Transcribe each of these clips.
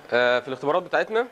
آه، في الاختبارات بتاعتنا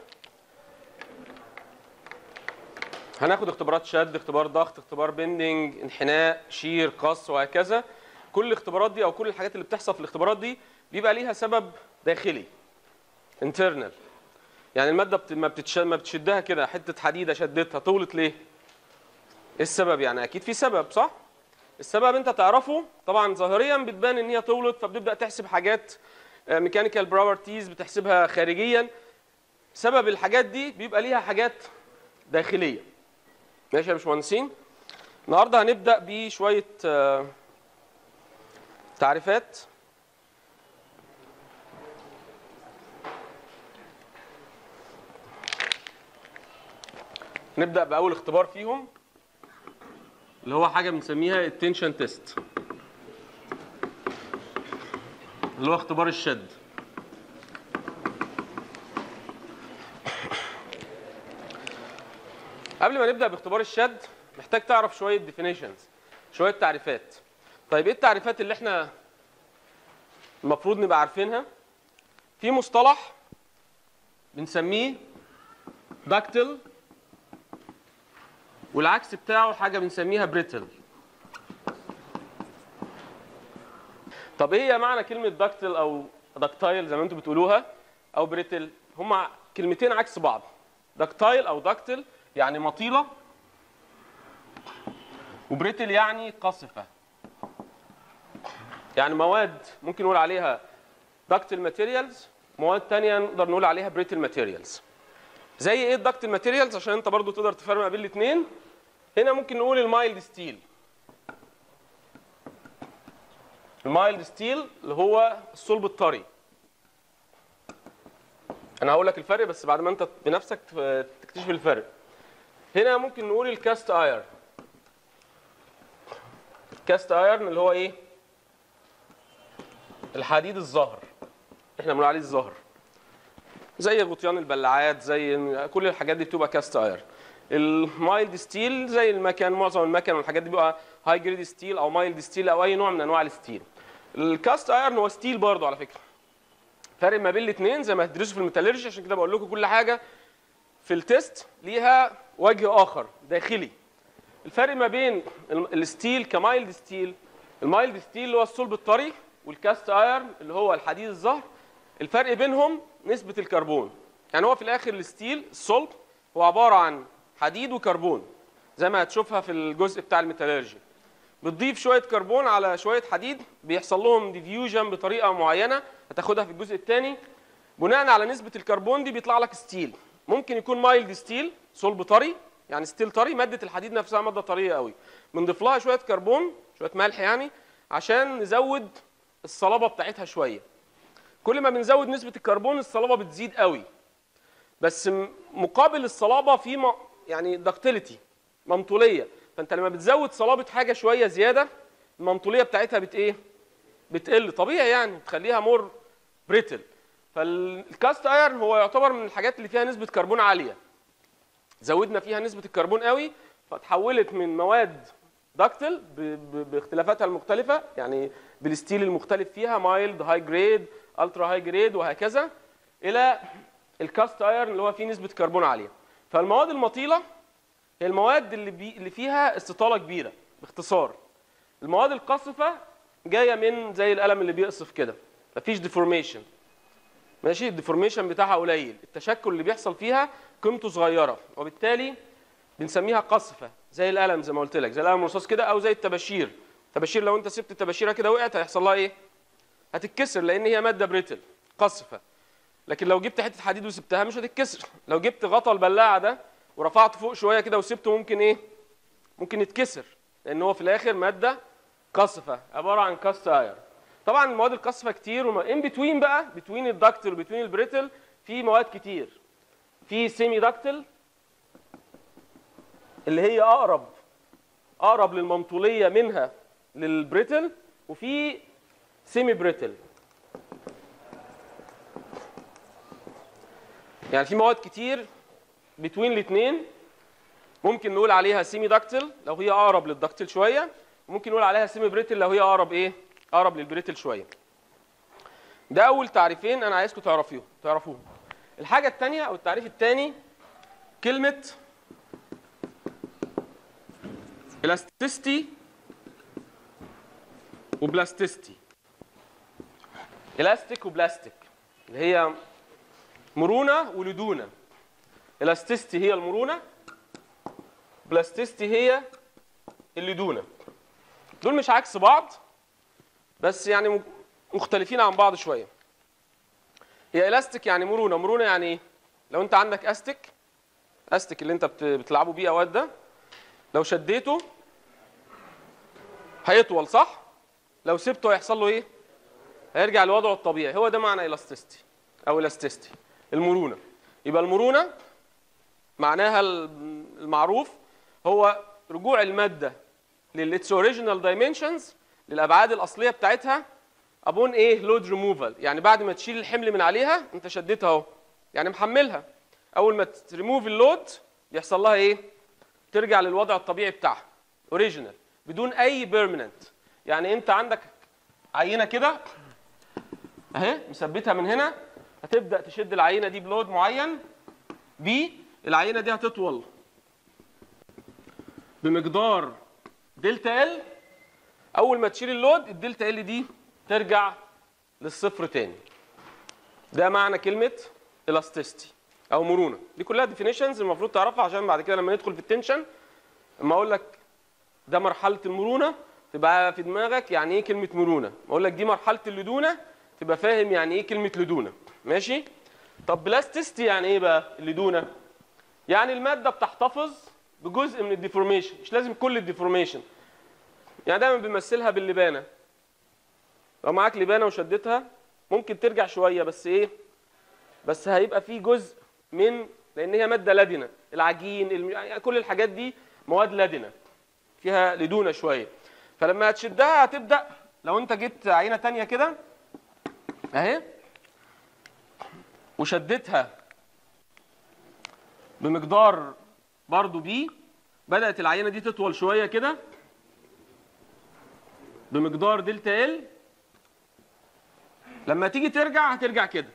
هناخد اختبارات شد اختبار ضغط اختبار بندنج انحناء شير قص وهكذا كل الاختبارات دي او كل الحاجات اللي بتحصل في الاختبارات دي بيبقى ليها سبب داخلي internal يعني الماده بت... ما, بتتش... ما بتشدها كده حته حديده شدتها طولت ليه ايه السبب يعني اكيد في سبب صح السبب انت تعرفه طبعا ظاهريا بتبان ان هي طولت فبتبدا تحسب حاجات ميكانيكال بروبرتيز بتحسبها خارجيا سبب الحاجات دي بيبقى ليها حاجات داخليه ماشي يا باشمهندسين النهارده هنبدا بشويه آه، تعريفات نبدا باول اختبار فيهم اللي هو حاجه بنسميها التنشن تيست اللي هو اختبار الشد قبل ما نبدا باختبار الشد محتاج تعرف شويه ديفينيشنز شويه تعريفات طيب ايه التعريفات اللي احنا المفروض نبقى عارفينها في مصطلح بنسميه داكتل والعكس بتاعه حاجه بنسميها بريتل طب ايه هي معنى كلمه داكتل او داكتايل زي ما انتم بتقولوها او بريتل هما كلمتين عكس بعض داكتايل او داكتل يعني مطيله وبريتل يعني قصفه يعني مواد ممكن نقول عليها داكتل ماتيريالز مواد تانية نقدر نقول عليها بريتل ماتيريالز زي ايه الدكتل ماتيريالز عشان انت برضو تقدر تفرق ما بين الاثنين هنا ممكن نقول المايلد ستيل المايلد ستيل اللي هو الصلب الطري انا هقول لك الفرق بس بعد ما انت بنفسك تكتشف الفرق هنا ممكن نقول الكاست ايرن الكاست ايرن اللي هو ايه الحديد الزهر احنا بنقول عليه الزهر زي غطيان البلاعات زي كل الحاجات دي بتبقى كاست ايرن المايلد ستيل زي المكن معظم المكن والحاجات دي بيبقى هاي جريد ستيل او مايلد ستيل او اي نوع من انواع الستيل الكاست ايرن هو ستيل برضه على فكره فرق ما بين الاثنين زي ما هتدرسوا في الميتالرجي عشان كده بقول لكم كل حاجه في التيست ليها وجه اخر داخلي الفرق ما بين الستيل كمايلد ستيل المايلد ستيل اللي هو الصلب الطري والكاست ايرن اللي هو الحديد الزهر الفرق بينهم نسبة الكربون يعني هو في الآخر الستيل الصلب هو عبارة عن حديد وكربون زي ما هتشوفها في الجزء بتاع الميتالرجي بتضيف شوية كربون على شوية حديد بيحصل لهم ديفيوجن بطريقة معينة هتاخدها في الجزء الثاني بناء على نسبة الكربون دي بيطلع لك ستيل ممكن يكون مايلد ستيل صلب طري يعني ستيل طري مادة الحديد نفسها مادة طرية قوي بنضيف لها شوية كربون شوية ملح يعني عشان نزود الصلابة بتاعتها شوية كل ما بنزود نسبة الكربون الصلابة بتزيد قوي بس مقابل الصلابة في م... يعني دكتيليتي ممطولية فانت لما بتزود صلابة حاجة شوية زيادة الممطولية بتاعتها بت ايه؟ بتقل طبيعي يعني بتخليها مور بريتل فالكاست ايرن هو يعتبر من الحاجات اللي فيها نسبة كربون عالية زودنا فيها نسبة الكربون قوي فتحولت من مواد داكتل باختلافاتها المختلفة يعني بالستيل المختلف فيها مايلد هاي جريد الترا هاي جريد وهكذا الى الكاست ايرن اللي هو فيه نسبه كربون عاليه فالمواد المطيله هي المواد اللي بي اللي فيها استطاله كبيره باختصار المواد القاصفه جايه من زي القلم اللي بيقصف كده مفيش ديفورميشن ماشي الديفورميشن بتاعها قليل التشكل اللي بيحصل فيها قيمته صغيره وبالتالي بنسميها قصفه زي القلم زي ما قلت لك زي القلم الرصاص كده او زي التباشير التباشير لو انت سبت التباشيره كده وقعت هيحصل لها ايه هتتكسر لان هي ماده بريتل قصفه لكن لو جبت حته حديد وسبتها مش هتتكسر لو جبت غطا البلاعه ده ورفعته فوق شويه كده وسبته ممكن ايه ممكن يتكسر لان هو في الاخر ماده قصفه عباره عن كاست اير طبعا المواد القصفه كتير وما ان بتوين بقى بتوين الدكتل وبتوين البريتل في مواد كتير في سيمي دكتل اللي هي اقرب اقرب للممطوليه منها للبريتل وفي سيمي بريتل يعني في مواد كتير بتوين الاثنين ممكن نقول عليها سيمي داكتل لو هي اقرب للداكتل شويه وممكن نقول عليها سيمي بريتل لو هي اقرب ايه اقرب للبريتل شويه ده اول تعريفين انا عايزكم تعرفوهم تعرفوهم الحاجه الثانيه او التعريف الثاني كلمه elasticity وبلاستيستي elastic وبلاستيك اللي هي مرونه ولدونه elasticity هي المرونه بلاستيستي هي اللدونه دول مش عكس بعض بس يعني م- مختلفين عن بعض شويه هي الاستيك يعني مرونه مرونه يعني ايه لو انت عندك استيك استيك اللي انت بت- بتلعبوا بيه اوقات ده لو شديته هيطول صح لو سبته هيحصل له ايه هيرجع لوضعه الطبيعي هو ده معنى الاستيستي او الاستيستي المرونه يبقى المرونه معناها ال- المعروف هو رجوع الماده للits اوريجينال دايمنشنز للابعاد الاصليه بتاعتها ابون ايه لود ريموفال يعني بعد ما تشيل الحمل من عليها انت شديتها اهو يعني محملها اول ما تريموف اللود يحصل لها ايه ترجع للوضع الطبيعي بتاعها اوريجينال بدون اي بيرمننت يعني انت عندك عينه كده اهي مثبتها من هنا هتبدا تشد العينه دي بلود معين بي العينه دي هتطول بمقدار دلتا ال اول ما تشيل اللود الدلتا ال دي ترجع للصفر تاني ده معنى كلمه elasticity او مرونه دي كلها ديفينيشنز المفروض تعرفها عشان بعد كده لما ندخل في التنشن اما اقول لك ده مرحله المرونه تبقى في دماغك يعني ايه كلمه مرونه اقول لك دي مرحله اللدونه تبقى فاهم يعني ايه كلمه لدونه ماشي طب بلاستيستي يعني ايه بقى اللدونه يعني الماده بتحتفظ بجزء من الديفورميشن مش لازم كل الديفورميشن يعني دايما بنمثلها باللبانه لو معاك لبانه وشدتها ممكن ترجع شويه بس ايه بس هيبقى في جزء من لان هي ماده لدنه العجين الم... يعني كل الحاجات دي مواد لدنه فيها لدونه شويه فلما هتشدها هتبدا لو انت جبت عينه تانية كده اهي وشدتها بمقدار برضو بي بدات العينه دي تطول شويه كده بمقدار دلتا ال لما تيجي ترجع هترجع كده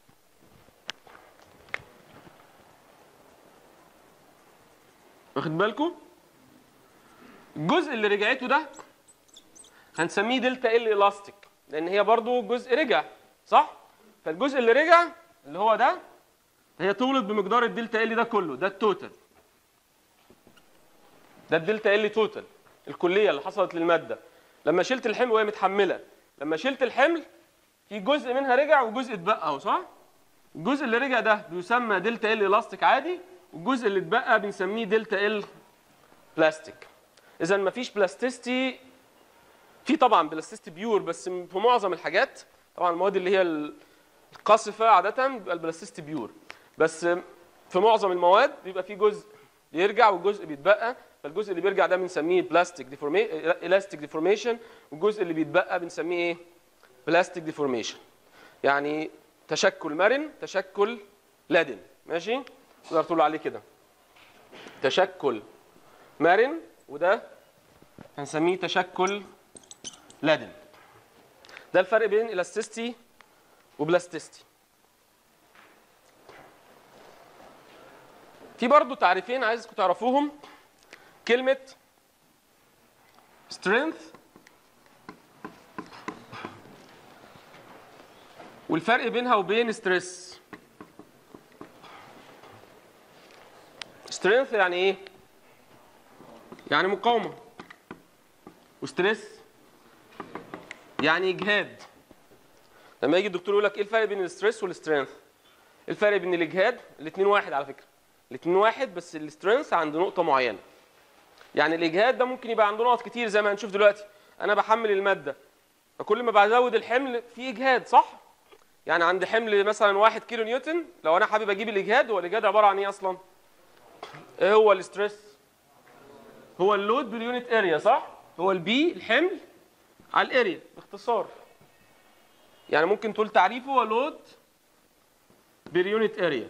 واخد بالكم الجزء اللي رجعته ده هنسميه دلتا ال الاستيك لان هي برضو جزء رجع صح فالجزء اللي رجع اللي هو ده هي طولت بمقدار الدلتا ال ده كله ده التوتال ده الدلتا ال توتال الكليه اللي حصلت للماده لما شلت الحمل وهي متحمله لما شلت الحمل في جزء منها رجع وجزء اتبقى اهو صح الجزء اللي رجع ده بيسمى دلتا ال الاستيك عادي والجزء اللي اتبقى بنسميه دلتا ال بلاستيك اذا مفيش بلاستيستي في طبعا بلاستيستي بيور بس في معظم الحاجات طبعا المواد اللي هي القاصفه عاده بيبقى البلاستيستي بيور بس في معظم المواد بيبقى في جزء بيرجع والجزء بيتبقى فالجزء اللي بيرجع ده بنسميه بلاستيك الاستيك ديفورميشن والجزء اللي بيتبقى بنسميه ايه بلاستيك ديفورميشن يعني تشكل مرن تشكل لادن ماشي تقدر تقول عليه كده تشكل مرن وده هنسميه تشكل لادن ده الفرق بين الاستيستي وبلاستيستي في برضو تعريفين عايزكم تعرفوهم كلمة strength والفرق بينها وبين stress strength يعني ايه؟ يعني مقاومة وستريس يعني اجهاد لما يجي الدكتور يقول لك ايه الفرق بين الستريس والسترينث الفرق بين الاجهاد الاثنين واحد على فكره الاثنين واحد بس السترينث عند نقطه معينه يعني الاجهاد ده ممكن يبقى عنده نقط كتير زي ما هنشوف دلوقتي انا بحمل الماده فكل ما بزود الحمل في اجهاد صح يعني عند حمل مثلا 1 كيلو نيوتن لو انا حابب اجيب الاجهاد هو الاجهاد عباره عن ايه اصلا ايه هو الاستريس هو اللود باليونت اريا صح هو البي الحمل على الاريا باختصار يعني ممكن تقول تعريفه هو لود باليونت اريا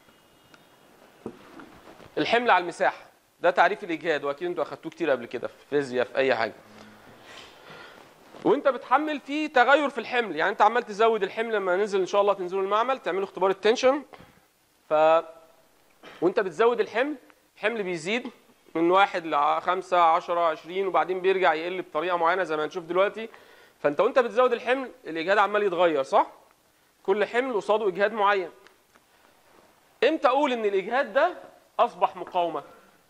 الحمل على المساحه ده تعريف الاجهاد واكيد انتوا اخدتوه كتير قبل كده في فيزياء في اي حاجه وانت بتحمل في تغير في الحمل يعني انت عمال تزود الحمل لما ننزل ان شاء الله تنزلوا المعمل تعملوا اختبار التنشن ف وانت بتزود الحمل الحمل بيزيد من واحد ل 5 10 20 وبعدين بيرجع يقل بطريقه معينه زي ما هنشوف دلوقتي فانت وانت بتزود الحمل الاجهاد عمال يتغير صح؟ كل حمل قصاده اجهاد معين امتى اقول ان الاجهاد ده اصبح مقاومه؟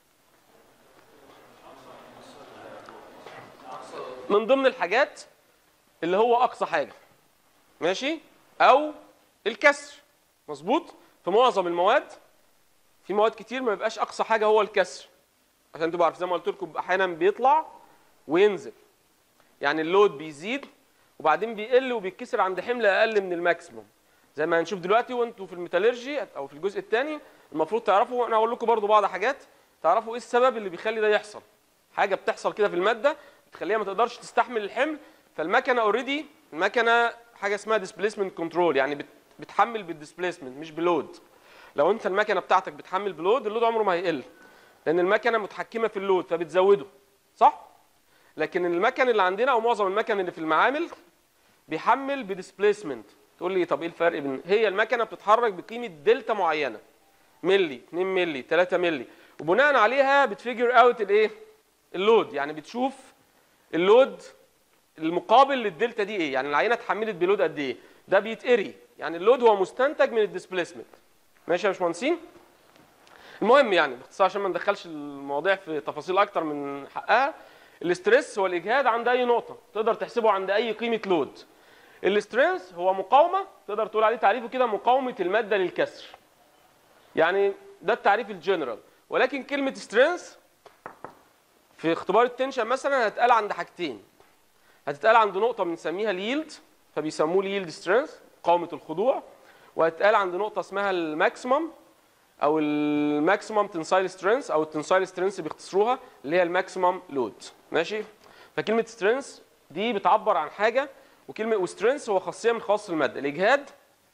من ضمن الحاجات اللي هو اقصى حاجه ماشي او الكسر مظبوط في معظم المواد في مواد كتير ما بيبقاش اقصى حاجه هو الكسر عشان تبقوا عارفين زي ما قلت لكم احيانا بيطلع وينزل يعني اللود بيزيد وبعدين بيقل وبيتكسر عند حمل اقل من الماكسيموم زي ما هنشوف دلوقتي وانتوا في الميتالرجي او في الجزء الثاني المفروض تعرفوا انا هقول لكم برضو بعض حاجات تعرفوا ايه السبب اللي بيخلي ده يحصل حاجه بتحصل كده في الماده بتخليها ما تقدرش تستحمل الحمل فالمكنه اوريدي المكنه حاجه اسمها ديسبيسمنت كنترول يعني بت- بتحمل بالديسبيسمنت مش بلود لو انت المكنه بتاعتك بتحمل بلود اللود عمره ما هيقل لان المكنه متحكمه في اللود فبتزوده صح لكن المكن اللي عندنا او معظم المكن اللي في المعامل بيحمل بديسبيسمنت تقول لي طب ايه الفرق بين هي المكنه بتتحرك بقيمه دلتا معينه ملي 2 ملي 3 ملي وبناء عليها بتفيجر اوت الايه اللود يعني بتشوف اللود المقابل للدلتا دي ايه يعني العينه اتحملت بلود قد ايه ده بيتقري يعني اللود هو مستنتج من الديسبيسمنت ماشي يا باشمهندسين المهم يعني باختصار عشان ما ندخلش المواضيع في تفاصيل اكتر من حقها الاستريس هو الاجهاد عند اي نقطه تقدر تحسبه عند اي قيمه لود الاسترينث هو مقاومه تقدر تقول عليه تعريفه كده مقاومه الماده للكسر يعني ده التعريف الجنرال ولكن كلمه سترينث في اختبار التنشن مثلا هتتقال عند حاجتين هتتقال عند نقطه بنسميها اليلد فبيسموه اليلد سترينث مقاومه الخضوع وهتتقال عند نقطه اسمها الماكسيمم او الماكسيمم تنسايل سترينث او التنسايل سترينث بيختصروها اللي هي الماكسيمم لود ماشي فكلمه سترينث دي بتعبر عن حاجه وكلمه وسترينث هو خاصيه من خواص الماده الاجهاد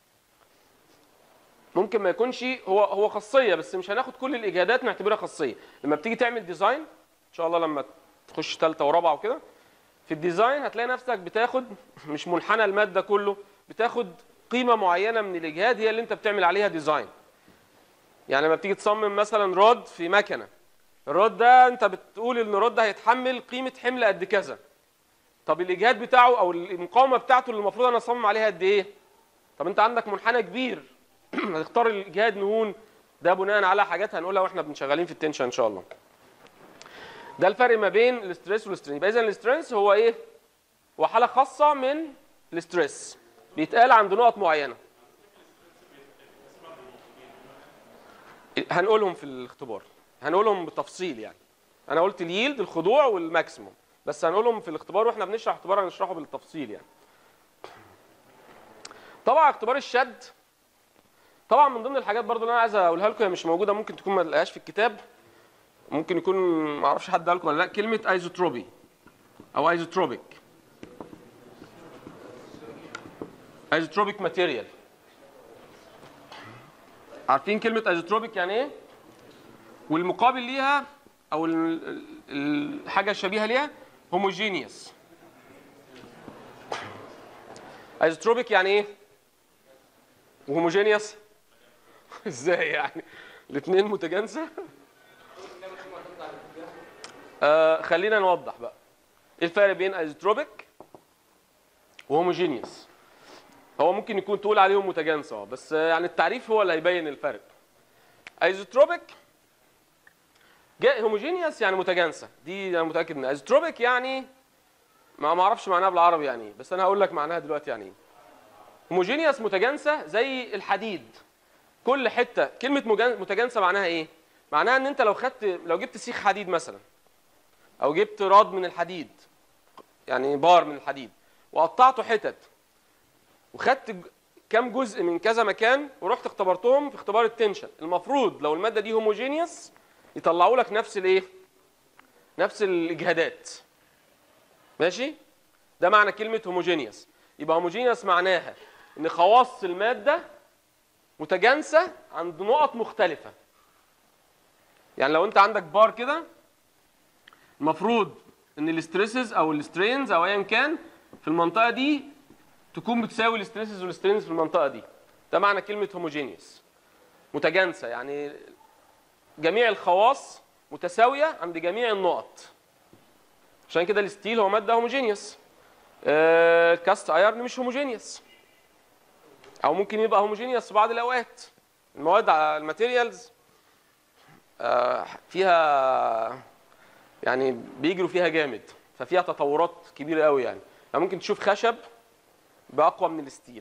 ممكن ما يكونش هو هو خاصيه بس مش هناخد كل الاجهادات نعتبرها خاصيه لما بتيجي تعمل ديزاين ان شاء الله لما تخش ثالثه ورابعه وكده في الديزاين هتلاقي نفسك بتاخد مش منحنى الماده كله بتاخد قيمه معينه من الاجهاد هي اللي انت بتعمل عليها ديزاين يعني لما بتيجي تصمم مثلا رود في مكنه الرود ده انت بتقول ان الرود ده هيتحمل قيمه حمل قد كذا طب الاجهاد بتاعه او المقاومه بتاعته اللي المفروض انا اصمم عليها قد ايه طب انت عندك منحنى كبير هتختار الاجهاد نهون ده بناء على حاجات هنقولها واحنا بنشغالين في التنشن ان شاء الله ده الفرق ما بين الاستريس والسترين يبقى اذا الاستريس هو ايه هو حاله خاصه من الاستريس بيتقال عند نقط معينه هنقولهم في الاختبار هنقولهم بالتفصيل يعني انا قلت اليلد الخضوع والماكسيموم بس هنقولهم في الاختبار واحنا بنشرح اختبار هنشرحه بالتفصيل يعني طبعا اختبار الشد طبعا من ضمن الحاجات برضو اللي انا عايز اقولها لكم هي مش موجوده ممكن تكون ما تلاقيهاش في الكتاب ممكن يكون ما اعرفش حد قال لكم ولا لا كلمه ايزوتروبي او ايزوتروبيك ايزوتروبيك ماتيريال عارفين كلمه ايزوتروبيك يعني ايه والمقابل ليها او ال- ال- الحاجه الشبيهه ليها هوموجينيوس ايزوتروبيك يعني ايه وهوموجينيوس ازاي يعني الاثنين متجانسه آه خلينا نوضح بقى ايه الفرق بين ايزوتروبيك وهوموجينيوس هو ممكن يكون تقول عليهم متجانسه اه بس آه، يعني التعريف هو اللي هيبين الفرق ايزوتروبيك جاء هوموجينيوس يعني متجانسه دي انا متاكد منها ايزوتروبيك يعني ما ما اعرفش معناها بالعربي يعني ايه بس انا هقول لك معناها دلوقتي يعني ايه هوموجينيوس متجانسه زي الحديد كل حته كلمه مجان- متجانسه معناها ايه معناها ان انت لو خدت لو جبت سيخ حديد مثلا او جبت راد من الحديد يعني بار من الحديد وقطعته حتت وخدت ج- كام جزء من كذا مكان ورحت اختبرتهم في اختبار التنشن المفروض لو الماده دي هوموجينيوس يطلعوا لك نفس الايه نفس الاجهادات ماشي ده معنى كلمه هوموجينيوس يبقى هوموجينيوس معناها ان خواص الماده متجانسه عند نقط مختلفه يعني لو انت عندك بار كده المفروض ان الاستريسز او السترينز او ايا كان في المنطقه دي تكون بتساوي الاستريسز والسترينز في المنطقه دي ده معنى كلمه هوموجينيوس متجانسه يعني جميع الخواص متساويه عند جميع النقط عشان كده الستيل هو ماده هوموجينيوس آه، الكاست ايرن مش هوموجينيوس او ممكن يبقى هوموجينيوس في بعض الاوقات المواد على الماتيريالز آه، فيها يعني بيجروا فيها جامد ففيها تطورات كبيره قوي يعني يعني ممكن تشوف خشب باقوى من الستيل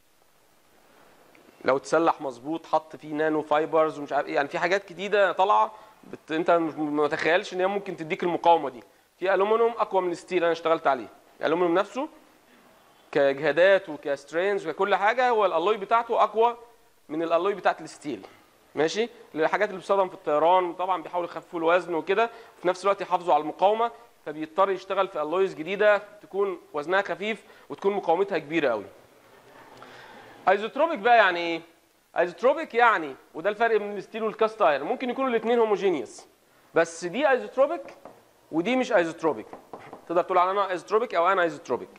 لو اتسلح مظبوط حط فيه نانو فايبرز ومش عارف ايه يعني في حاجات جديده طالعه بت... انت مش- ما تتخيلش ان هي ممكن تديك المقاومه دي في الومنيوم اقوى من الستيل انا اشتغلت عليه الالومنيوم نفسه كجهادات وكسترينز وكل حاجه هو الالوي بتاعته اقوى من الالوي بتاعت الستيل ماشي الحاجات اللي بتستخدم في الطيران طبعا بيحاولوا يخففوا الوزن وكده في نفس الوقت يحافظوا على المقاومه فبيضطر يشتغل في الويز جديده تكون وزنها خفيف وتكون مقاومتها كبيره قوي ايزوتروبيك بقى يعني ايه ايزوتروبيك يعني وده الفرق بين الستيل والكاست ايرون ممكن يكونوا الاثنين هوموجينيوس بس دي ايزوتروبيك ودي مش ايزوتروبيك تقدر تقول على انا ايزوتروبيك او انا ايزوتروبيك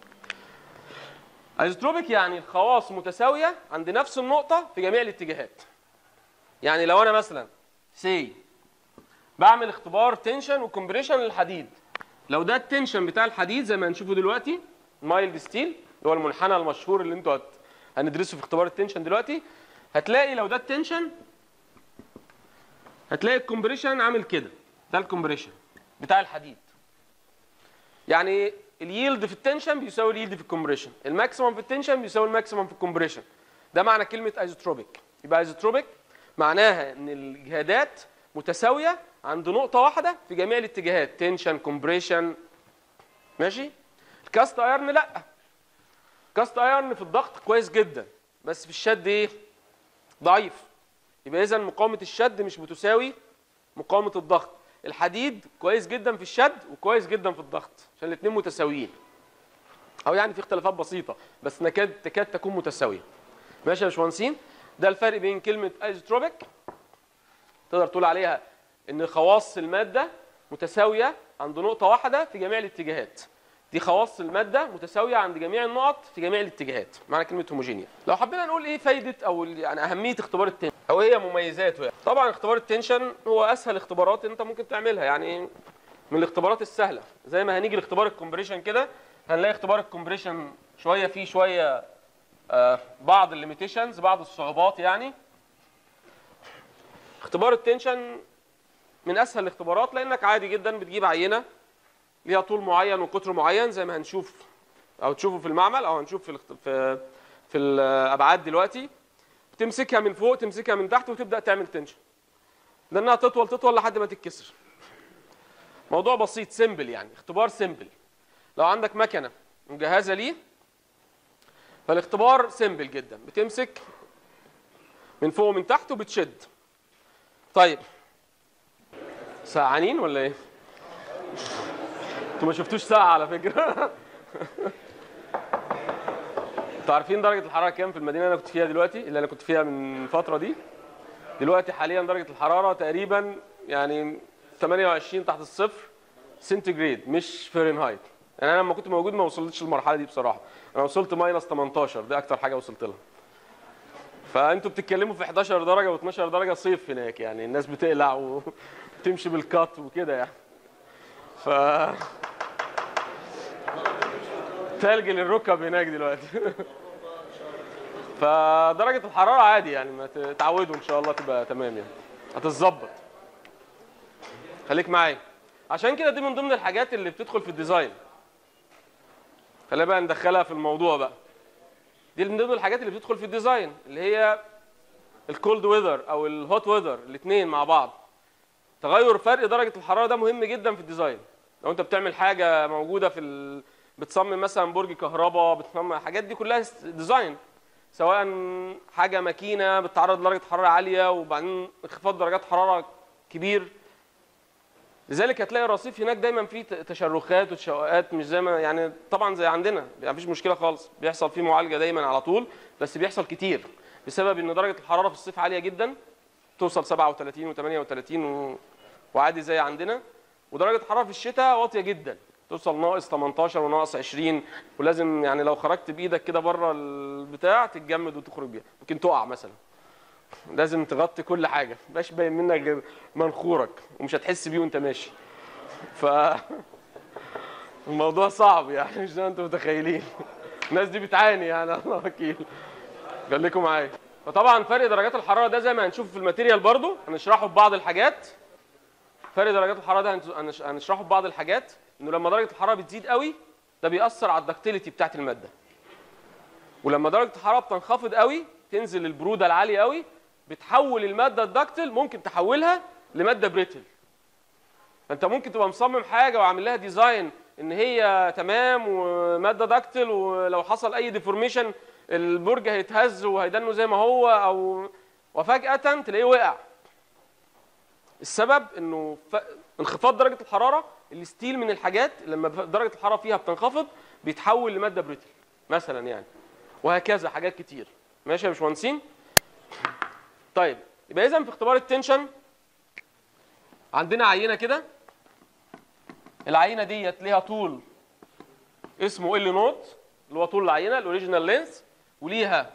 ايزوتروبيك يعني الخواص متساويه عند نفس النقطه في جميع الاتجاهات يعني لو انا مثلا سي بعمل اختبار تنشن وكمبريشن للحديد لو ده التنشن بتاع الحديد زي ما هنشوفه دلوقتي مايلد ستيل اللي هو المنحنى المشهور اللي انتوا هت... هندرسه في اختبار التنشن دلوقتي هتلاقي لو ده التنشن هتلاقي الكمبريشن عامل كده ده الكمبريشن بتاع الحديد يعني الييلد في التنشن بيساوي الييلد في الكمبريشن الماكسيمم في التنشن بيساوي الماكسيمم في الكمبريشن ده معنى كلمه ايزوتروبيك يبقى ايزوتروبيك معناها ان الجهادات متساويه عند نقطه واحده في جميع الاتجاهات تنشن كومبريشن ماشي الكاست ايرن لا كاست ايرن في الضغط كويس جدا بس في الشد ايه ضعيف يبقى اذا مقاومه الشد مش بتساوي مقاومه الضغط الحديد كويس جدا في الشد وكويس جدا في الضغط عشان الاثنين متساويين او يعني في اختلافات بسيطه بس نكاد تكاد تكون متساويه ماشي يا باشمهندسين ده الفرق بين كلمه ايزوتروبيك تقدر تقول عليها ان خواص الماده متساويه عند نقطه واحده في جميع الاتجاهات دي خواص الماده متساويه عند جميع النقط في جميع الاتجاهات معنى كلمه هوموجينيا لو حبينا نقول ايه فايده او يعني اهميه اختبار التنشن او هي مميزاته يعني طبعا اختبار التنشن هو اسهل اختبارات انت ممكن تعملها يعني من الاختبارات السهله زي ما هنيجي لاختبار الكومبريشن كده هنلاقي اختبار الكومبريشن شويه فيه شويه آه بعض الليميتيشنز بعض الصعوبات يعني اختبار التنشن من اسهل الاختبارات لانك عادي جدا بتجيب عينه ليها طول معين وقطر معين زي ما هنشوف او تشوفوا في المعمل او هنشوف في الاخت- في في الابعاد دلوقتي بتمسكها من فوق تمسكها من تحت وتبدا تعمل تنشن لانها تطول تطول لحد ما تتكسر موضوع بسيط سيمبل يعني اختبار سيمبل لو عندك مكنه مجهزه ليه فالاختبار سيمبل جدا بتمسك من فوق ومن تحت وبتشد طيب ساعانين ولا ايه انتوا ما شفتوش ساعه على فكره انتوا عارفين درجه الحراره كام في المدينه اللي انا كنت فيها دلوقتي اللي انا كنت فيها من الفتره دي دلوقتي حاليا درجه الحراره تقريبا يعني 28 تحت الصفر سنتيجريد مش فahrenheit يعني انا لما كنت موجود ما وصلتش للمرحله دي بصراحه انا وصلت ماينس 18 دي اكتر حاجه وصلت لها فانتوا بتتكلموا في 11 درجه و12 درجه صيف هناك يعني الناس بتقلع وتمشي بالكات وكده يعني ف تلج للركب هناك دلوقتي فدرجة الحرارة عادي يعني ما تتعودوا إن شاء الله تبقى تمام يعني هتتظبط خليك معايا عشان كده دي من ضمن الحاجات اللي بتدخل في الديزاين خلينا بقى ندخلها في الموضوع بقى دي من ضمن الحاجات اللي بتدخل في الديزاين اللي هي الكولد ويذر او الهوت ويذر الاثنين مع بعض تغير فرق درجة الحرارة ده مهم جدا في الديزاين لو انت بتعمل حاجة موجودة في ال... بتصمم مثلا برج كهرباء بتصمم الحاجات دي كلها ديزاين سواء حاجة ماكينة بتتعرض لدرجة حرارة عالية وبعدين انخفاض درجات حرارة كبير لذلك هتلاقي الرصيف هناك دايما فيه تشرخات وتشققات مش زي ما يعني طبعا زي عندنا يعني مفيش مشكله خالص بيحصل فيه معالجه دايما على طول بس بيحصل كتير بسبب ان درجه الحراره في الصيف عاليه جدا توصل 37 و38 و... وعادي زي عندنا ودرجه الحراره في الشتاء واطيه جدا توصل ناقص 18 وناقص 20 ولازم يعني لو خرجت بايدك كده بره البتاع تتجمد وتخرج بيها ممكن تقع مثلا لازم تغطي كل حاجه مبقاش باين منك غير منخورك ومش هتحس بيه وانت ماشي ف الموضوع صعب يعني مش زي ما انتم متخيلين الناس دي بتعاني يعني الله وكيل خليكم معايا فطبعا فرق درجات الحراره ده زي ما هنشوف في الماتيريال برضو هنشرحه في بعض الحاجات فرق درجات الحراره ده هنش- هنش- هنشرحه في بعض الحاجات انه لما درجه الحراره بتزيد قوي ده بيأثر على الدكتيليتي بتاعت الماده ولما درجه الحراره بتنخفض قوي تنزل البروده العاليه قوي بتحول الماده الدكتل ممكن تحولها لماده بريتل فانت ممكن تبقى مصمم حاجه وعامل لها ديزاين ان هي تمام وماده دكتل ولو حصل اي ديفورميشن البرج هيتهز وهيدنه زي ما هو او وفجاه تلاقيه وقع السبب انه ف... انخفاض درجه الحراره الستيل من الحاجات لما ب- درجه الحراره فيها بتنخفض بيتحول لماده بريتل مثلا يعني وهكذا حاجات كتير ماشي يا باشمهندسين طيب يبقى اذا في اختبار التنشن عندنا عينه كده العينه ديت ليها طول اسمه ال نوت اللي هو طول العينه الاوريجينال لينس وليها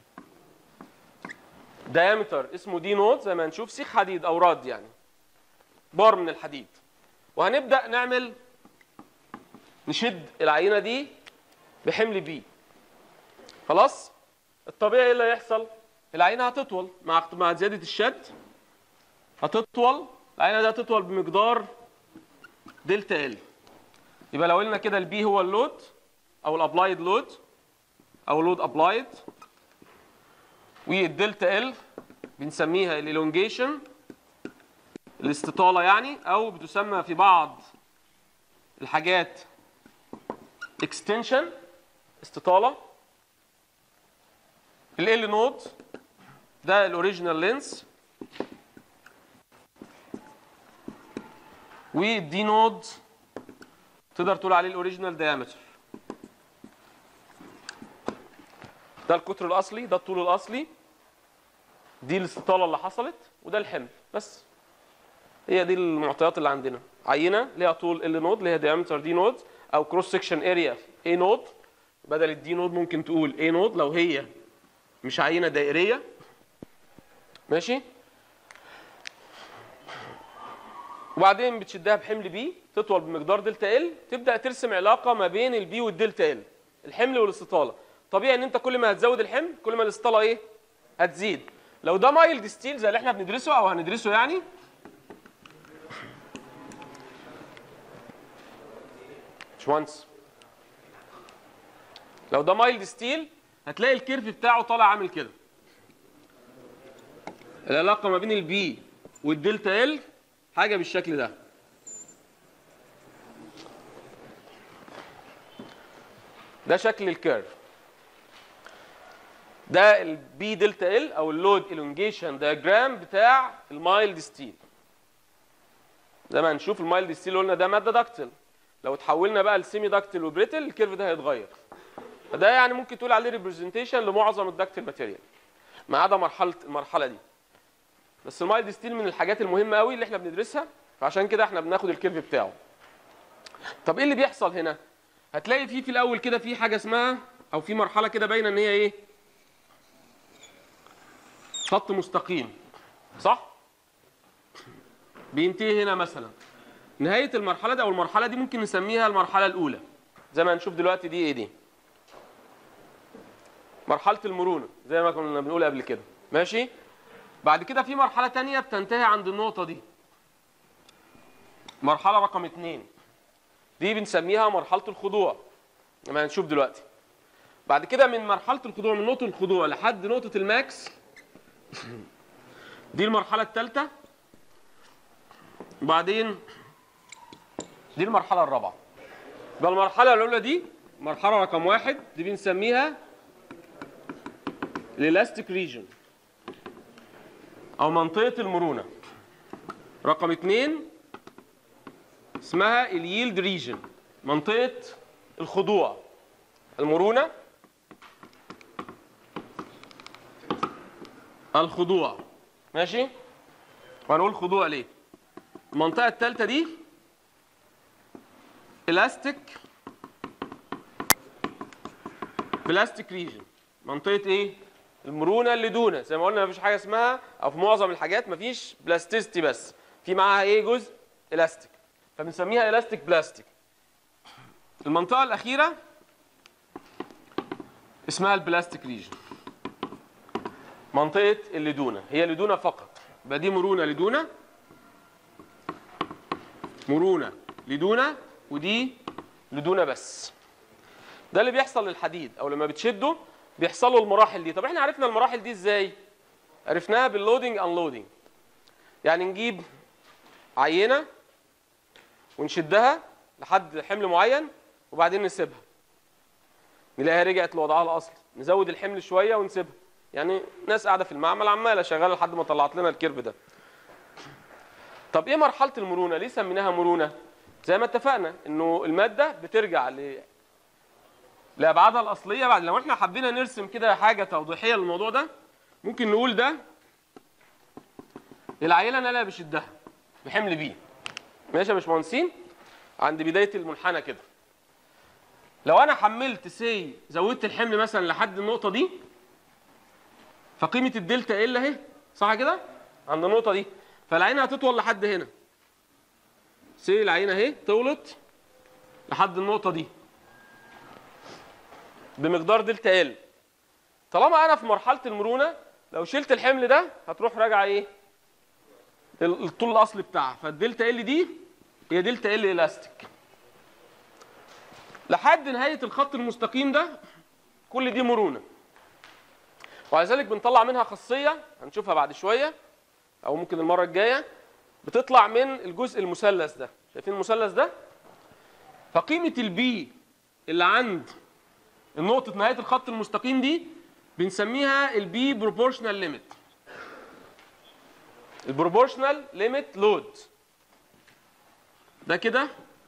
دايمتر اسمه دي نوت زي ما هنشوف سيخ حديد او راد يعني بار من الحديد وهنبدا نعمل نشد العينه دي بحمل بي خلاص الطبيعي ايه اللي هيحصل العينه هتطول مع مع زياده الشد هتطول العينه دي هتطول بمقدار دلتا ال يبقى لو قلنا كده البي هو اللود او الابلايد لود او لود ابلايد والدلتا ال بنسميها الالونجيشن الاستطاله يعني او بتسمى في بعض الحاجات اكستنشن استطاله ال نود ده الاوريجينال لينس والدي نود تقدر تقول عليه الاوريجينال دايمتر ده القطر الاصلي ده الطول الاصلي دي الاستطاله اللي حصلت وده الحمل بس هي دي المعطيات اللي عندنا عينه ليها طول ال نود ليها دايمتر دي نود او كروس سكشن اريا اي نود بدل الدي نود ممكن تقول اي نود لو هي مش عينه دائريه ماشي وبعدين بتشدها بحمل بي تطول بمقدار دلتا ال تبدا ترسم علاقه ما بين البي والدلتا ال الحمل والاستطاله طبيعي ان انت كل ما هتزود الحمل كل ما الاستطاله ايه هتزيد لو ده مايلد ستيل زي اللي احنا بندرسه او هندرسه يعني باشمهندس لو ده مايلد ستيل هتلاقي الكيرف بتاعه طالع عامل كده العلاقه ما بين البي والدلتا ال حاجه بالشكل ده ده شكل الكيرف ده البي دلتا ال او اللود الونجيشن دياجرام بتاع المايلد ستيل زي ما هنشوف المايلد ستيل قلنا ده ماده داكتل لو اتحولنا بقى لسيمي داكتل وبريتل الكيرف ده هيتغير فده يعني ممكن تقول عليه ريبرزنتيشن لمعظم الداكتل ماتيريال ما عدا مرحله المرحله دي بس المايلد ستيل من الحاجات المهمه قوي اللي احنا بندرسها فعشان كده احنا بناخد الكيرف بتاعه طب ايه اللي بيحصل هنا هتلاقي في في الاول كده في حاجه اسمها او في مرحله كده باينه ان هي ايه خط مستقيم صح بينتهي هنا مثلا نهايه المرحله دي او المرحله دي ممكن نسميها المرحله الاولى زي ما هنشوف دلوقتي دي ايه دي مرحله المرونه زي ما كنا بنقول قبل كده ماشي بعد كده في مرحله تانية بتنتهي عند النقطه دي مرحله رقم اتنين دي بنسميها مرحله الخضوع زي ما هنشوف دلوقتي بعد كده من مرحله الخضوع من نقطه الخضوع لحد نقطه الماكس دي المرحله الثالثه وبعدين دي المرحله الرابعه يبقى المرحله الاولى دي مرحله رقم واحد دي بنسميها الالاستيك ريجن او منطقه المرونه رقم اتنين اسمها الييلد ريجن منطقه الخضوع المرونه الخضوع ماشي وهنقول خضوع ليه المنطقه الثالثه دي الاستيك بلاستيك ريجن منطقه ايه المرونه اللي دونه زي ما قلنا مفيش حاجه اسمها او في معظم الحاجات مفيش بلاستيستي بس في معاها ايه جزء الاستيك فبنسميها الاستيك بلاستيك المنطقه الاخيره اسمها البلاستيك ريجن منطقه اللدونه هي لدونه فقط يبقى دي مرونه لدونه مرونه لدونه ودي لدونه بس ده اللي بيحصل للحديد او لما بتشده بيحصل له المراحل دي طب احنا عرفنا المراحل دي ازاي عرفناها باللودنج انلودنج يعني نجيب عينه ونشدها لحد حمل معين وبعدين نسيبها نلاقيها رجعت لوضعها الاصلي نزود الحمل شويه ونسيبها يعني ناس قاعده في المعمل عماله شغاله لحد ما طلعت لنا الكيرف ده طب ايه مرحله المرونه ليه سميناها مرونه زي ما اتفقنا انه الماده بترجع ل لابعادها الاصليه بعد لو احنا حبينا نرسم كده حاجه توضيحيه للموضوع ده ممكن نقول ده العيله انا اللي بشدها بحمل بيه ماشي يا باشمهندسين عند بدايه المنحنى كده لو انا حملت سي زودت الحمل مثلا لحد النقطه دي فقيمه الدلتا ال اهي صح كده عند النقطه دي فالعينه هتطول لحد هنا سي العينه اهي طولت لحد النقطه دي بمقدار دلتا ال طالما انا في مرحله المرونه لو شلت الحمل ده هتروح راجعه ايه ال- الطول الاصلي بتاعها فالدلتا ال دي هي دلتا ال الاستيك لحد نهايه الخط المستقيم ده كل دي مرونه وعلى ذلك بنطلع منها خاصيه هنشوفها بعد شويه او ممكن المره الجايه بتطلع من الجزء المثلث ده شايفين المثلث ده فقيمه البي اللي عند النقطه نهايه الخط المستقيم دي بنسميها البي بروبورشنال ليميت البروبورشنال ليميت لود ده كده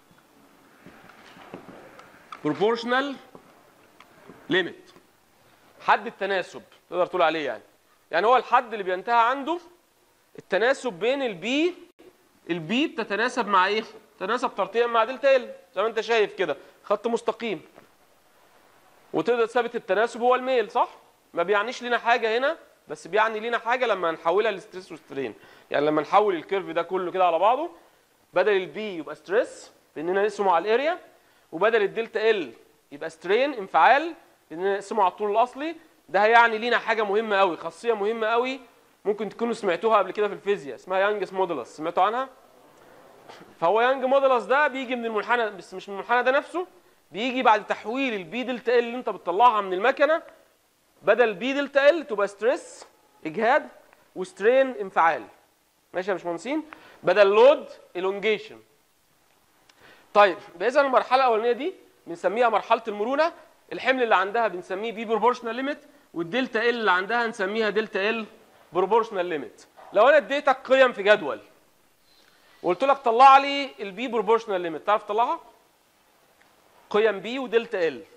بروبورشنال ليميت حد التناسب تقدر تقول عليه يعني يعني هو الحد اللي بينتهي عنده التناسب بين البي البي بتتناسب مع ايه؟ تناسب ترتيبا مع دلتا ال زي ما انت شايف كده خط مستقيم وتقدر تثبت التناسب هو الميل صح؟ ما بيعنيش لنا حاجه هنا بس بيعني لنا حاجه لما نحولها لستريس وسترين يعني لما نحول الكيرف ده كله كده على بعضه بدل البي يبقى ستريس باننا نقسمه على الاريا وبدل الدلتا ال يبقى سترين انفعال باننا نقسمه على الطول الاصلي ده هيعني لينا حاجه مهمه قوي خاصيه مهمه قوي ممكن تكونوا سمعتوها قبل كده في الفيزياء اسمها يانجس مودولس سمعتوا عنها فهو يانج مودولس ده بيجي من المنحنى بس مش من المنحنى ده نفسه بيجي بعد تحويل البي دلتا ال اللي انت بتطلعها من المكنه بدل بي دلتا ال تبقى ستريس اجهاد وسترين انفعال ماشي يا باشمهندسين بدل لود الونجيشن طيب باذا المرحله الاولانيه دي بنسميها مرحله المرونه الحمل اللي عندها بنسميه بي بروبورشنال ليميت والدلتا ال اللي عندها نسميها دلتا ال بروبورشنال ليميت لو انا اديتك قيم في جدول وقلت لك طلع لي البي بروبورشنال ليميت تعرف تطلعها قيم بي ودلتا ال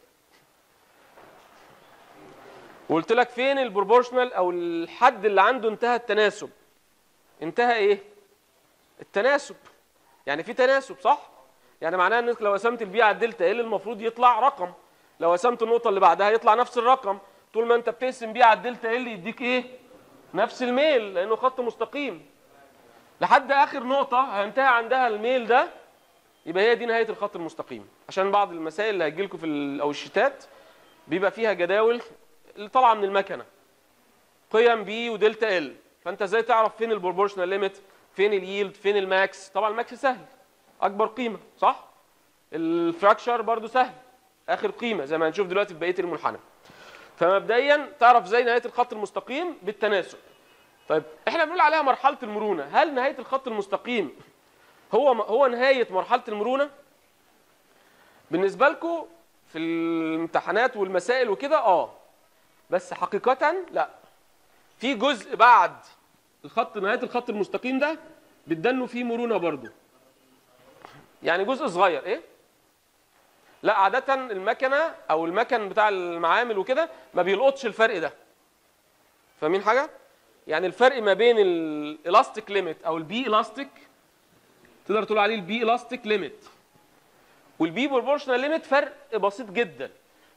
وقلت لك فين البروبورشنال او الحد اللي عنده انتهى التناسب انتهى ايه التناسب يعني في تناسب صح يعني معناها انك لو قسمت البي على الدلتا ال المفروض يطلع رقم لو قسمت النقطه اللي بعدها يطلع نفس الرقم طول ما انت بتقسم بي على الدلتا ال يديك ايه نفس الميل لانه خط مستقيم لحد اخر نقطه هينتهي عندها الميل ده يبقى هي دي نهايه الخط المستقيم عشان بعض المسائل اللي هتجي لكم في ال- او الشتات بيبقى فيها جداول اللي طالعه من المكنه قيم بي ودلتا ال فانت ازاي تعرف فين البروبورشنال ليميت فين الييلد فين الماكس طبعا الماكس سهل اكبر قيمه صح الفراكشر برضو سهل اخر قيمه زي ما هنشوف دلوقتي في بقيه المنحنى فمبدئيا تعرف زي نهايه الخط المستقيم بالتناسب طيب احنا بنقول عليها مرحله المرونه هل نهايه الخط المستقيم هو هو نهايه مرحله المرونه بالنسبه لكم في الامتحانات والمسائل وكده اه بس حقيقه لا في جزء بعد الخط نهايه الخط المستقيم ده بتدنوا فيه مرونه برضو يعني جزء صغير ايه لا عادة المكنة أو المكن بتاع المعامل وكده ما بيلقطش الفرق ده. فاهمين حاجة؟ يعني الفرق ما بين الالاستيك ليميت أو البي الاستيك تقدر تقول عليه البي الاستيك ليميت والبي بروبورشنال ليميت فرق بسيط جدا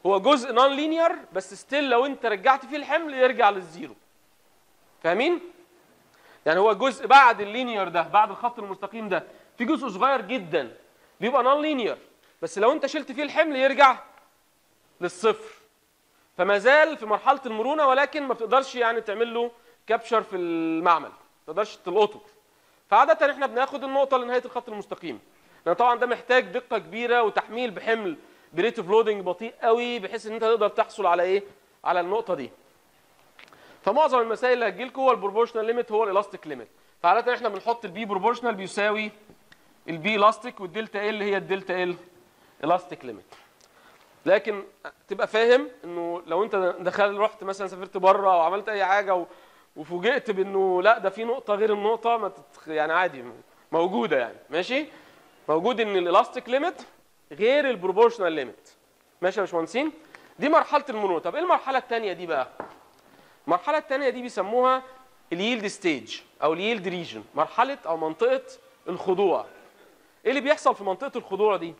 هو جزء نون لينير بس ستيل لو انت رجعت فيه الحمل يرجع للزيرو فاهمين يعني هو جزء بعد اللينير ده بعد الخط المستقيم ده في جزء صغير جدا بيبقى نون لينير بس لو انت شلت فيه الحمل يرجع للصفر فما زال في مرحله المرونه ولكن ما بتقدرش يعني تعمل له كابشر في المعمل ما تقدرش تلقطه فعاده احنا بناخد النقطه لنهايه الخط المستقيم لان طبعا ده محتاج دقه كبيره وتحميل بحمل بريت اوف لودنج بطيء قوي بحيث ان انت تقدر تحصل على ايه على النقطه دي فمعظم المسائل اللي هتجيلكم هو البروبورشنال ليميت هو الالاستيك ليميت فعاده احنا بنحط البي بروبورشنال بيساوي البي الاستيك والدلتا ال هي الدلتا ال الاستيك ليميت لكن تبقى فاهم انه لو انت دخل رحت مثلا سافرت بره او عملت اي حاجه و... وفوجئت بانه لا ده في نقطه غير النقطه ما تتخ... يعني عادي موجوده يعني ماشي موجود ان الالاستيك ليميت غير البروبورشنال ليميت ماشي يا باشمهندسين دي مرحله المرونه طب ايه المرحله الثانيه دي بقى المرحله الثانيه دي بيسموها اليلد ستيج او اليلد ريجن مرحله او منطقه الخضوع ايه اللي بيحصل في منطقه الخضوع دي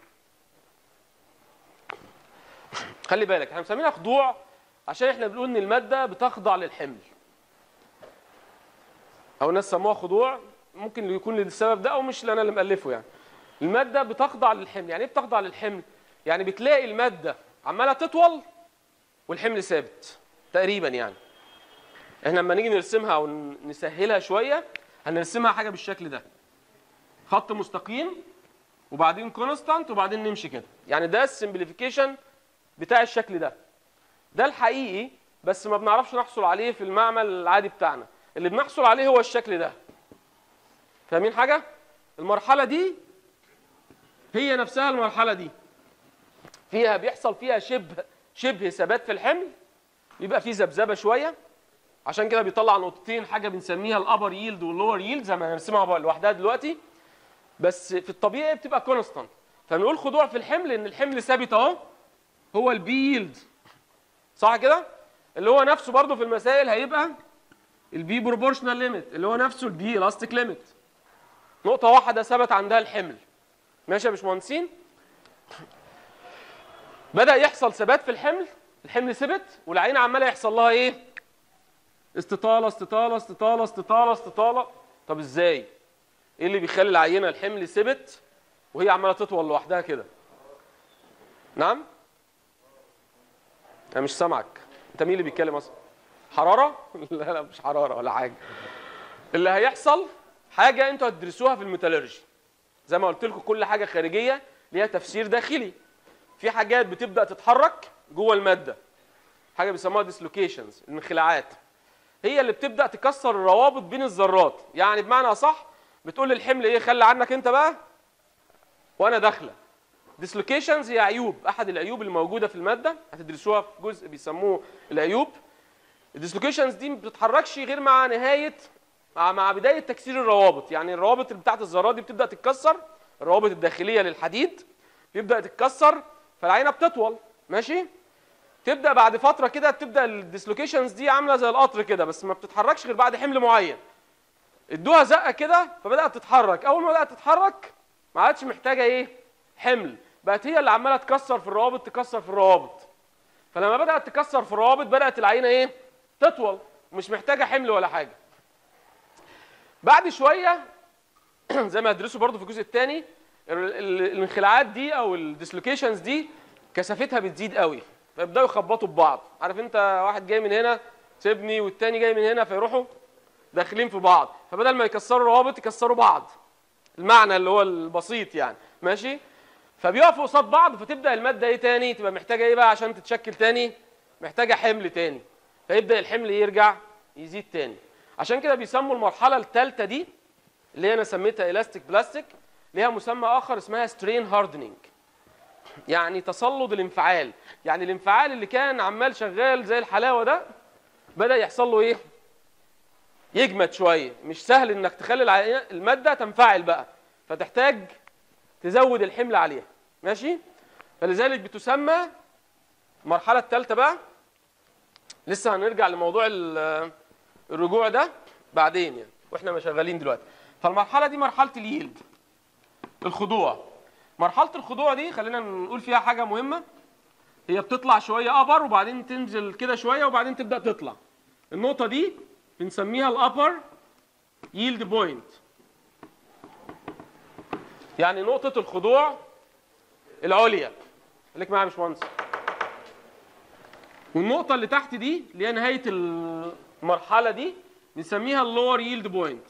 خلي بالك احنا مسمينها خضوع عشان احنا بنقول ان الماده بتخضع للحمل او الناس سموها خضوع ممكن يكون للسبب ده او مش اللي انا اللي مالفه يعني الماده بتخضع للحمل يعني ايه بتخضع للحمل يعني بتلاقي الماده عماله تطول والحمل ثابت تقريبا يعني احنا لما نيجي نرسمها او نسهلها شويه هنرسمها حاجه بالشكل ده خط مستقيم وبعدين كونستانت وبعدين نمشي كده يعني ده السمبليفيكيشن بتاع الشكل ده ده الحقيقي بس ما بنعرفش نحصل عليه في المعمل العادي بتاعنا اللي بنحصل عليه هو الشكل ده فاهمين حاجه المرحله دي هي نفسها المرحله دي فيها بيحصل فيها شبه شبه ثبات في الحمل يبقى في ذبذبه شويه عشان كده بيطلع نقطتين حاجه بنسميها الابر ييلد واللور ييلد زي ما هنرسمها لوحدها دلوقتي بس في الطبيعي بتبقى كونستانت فنقول خضوع في الحمل ان الحمل ثابت اهو هو البي ييلد صح كده اللي هو نفسه برضه في المسائل هيبقى البي بروبورشنال ليميت اللي هو نفسه البي الاستيك ليميت نقطه واحده ثبت عندها الحمل ماشي يا باشمهندسين بدا يحصل ثبات في الحمل الحمل ثبت والعينه عماله يحصل لها ايه استطاله استطاله استطاله استطاله استطاله طب ازاي ايه اللي بيخلي العينه الحمل ثبت وهي عماله تطول لوحدها كده نعم انا مش سامعك انت مين اللي بيتكلم اصلا حراره لا لا مش حراره ولا حاجه اللي هيحصل حاجه انتوا هتدرسوها في الميتالورجي زي ما قلت لكم كل حاجه خارجيه ليها تفسير داخلي في حاجات بتبدا تتحرك جوه الماده حاجه بيسموها ديسلوكيشنز انخلاعات هي اللي بتبدا تكسر الروابط بين الذرات يعني بمعنى اصح بتقول للحمل ايه خلي عنك انت بقى وانا داخله ديسلوكيشنز هي عيوب احد العيوب اللي موجوده في الماده هتدرسوها في جزء بيسموه العيوب الديسلوكيشنز دي ما بتتحركش غير مع نهايه مع, مع بدايه تكسير الروابط يعني الروابط اللي بتاعت الذرات دي بتبدا تتكسر الروابط الداخليه للحديد بيبدا تتكسر فالعينه بتطول ماشي تبدا بعد فتره كده تبدا الديسلوكيشنز دي عامله زي القطر كده بس ما بتتحركش غير بعد حمل معين ادوها زقه كده فبدات تتحرك اول ما بدات تتحرك ما عادش محتاجه ايه حمل بقت هي اللي عماله تكسر في الروابط تكسر في الروابط فلما بدات تكسر في الروابط بدات العينه ايه تطول مش محتاجه حمل ولا حاجه بعد شويه زي ما هدرسه برضو في الجزء الثاني الانخلاعات دي او الديسلوكيشنز دي كثافتها بتزيد قوي فيبداوا يخبطوا ببعض عارف انت واحد جاي من هنا سيبني والتاني جاي من هنا فيروحوا داخلين في بعض فبدل ما يكسروا روابط يكسروا بعض المعنى اللي هو البسيط يعني ماشي فبيقفوا قصاد بعض فتبدا الماده ايه تاني تبقى محتاجه ايه بقى عشان تتشكل تاني محتاجه حمل تاني فيبدا الحمل يرجع يزيد تاني عشان كده بيسموا المرحله الثالثه دي اللي هي انا سميتها الاستيك بلاستيك ليها مسمى اخر اسمها سترين هاردنينج يعني تصلد الانفعال يعني الانفعال اللي كان عمال شغال زي الحلاوه ده بدا يحصل له ايه يجمد شويه مش سهل انك تخلي الماده تنفعل بقى فتحتاج تزود الحمل عليها ماشي فلذلك بتسمى المرحله الثالثه بقى لسه هنرجع لموضوع الرجوع ده بعدين يعني واحنا شغالين دلوقتي فالمرحله دي مرحله اليلد الخضوع مرحله الخضوع دي خلينا نقول فيها حاجه مهمه هي بتطلع شويه ابر وبعدين تنزل كده شويه وبعدين تبدا تطلع النقطه دي بنسميها الابر ييلد بوينت يعني نقطه الخضوع العليا خليك معايا يا باشمهندس والنقطه اللي تحت دي اللي هي نهايه المرحله دي بنسميها اللور ييلد بوينت